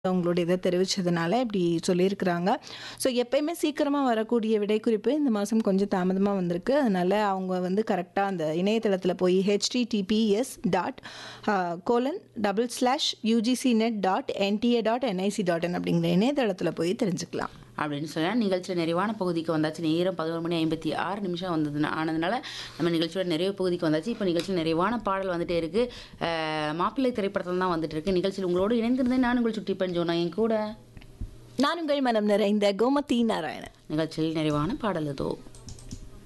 அவங்களுடைய இதை தெரிவிச்சதுனால இப்படி சொல்லியிருக்கிறாங்க ஸோ எப்பயுமே சீக்கிரமாக வரக்கூடிய விடைக்குறிப்பு இந்த மாதம் கொஞ்சம் தாமதமாக வந்திருக்கு அதனால் அவங்க வந்து கரெக்டாக அந்த இணையதளத்தில் போய் HTTPS dot colon double slash UGC net dot NTA dot NIC dot in அப்படிங்கிற இணையதளத்தில் போய் தெரிஞ்சுக்கலாம் அப்படின்னு சொன்னால் நிகழ்ச்சியில் நிறைவான பகுதிக்கு வந்தாச்சு நேரம் பதினோரு மணி ஐம்பத்தி ஆறு நிமிஷம் வந்தது ஆனதுனால நம்ம நிகழ்ச்சியோட நிறைவு பகுதிக்கு வந்தாச்சு இப்போ நிகழ்ச்சியில் நிறைவான பாடல் வந்துட்டே இருக்கு அஹ், மாப்பிள்ளை திரைப்படத்தில் தான் வந்துட்டு இருக்கு நிகழ்ச்சியில் உங்களோடு இணைந்திருந்தேன் நான் உங்கள் சுட்டி பஞ்சோனா என் கூட நான் உங்கள் மனம் நிறைந்த கோமதி நாராயணன் நிகழ்ச்சியில் நிறைவான பாடல் இதோ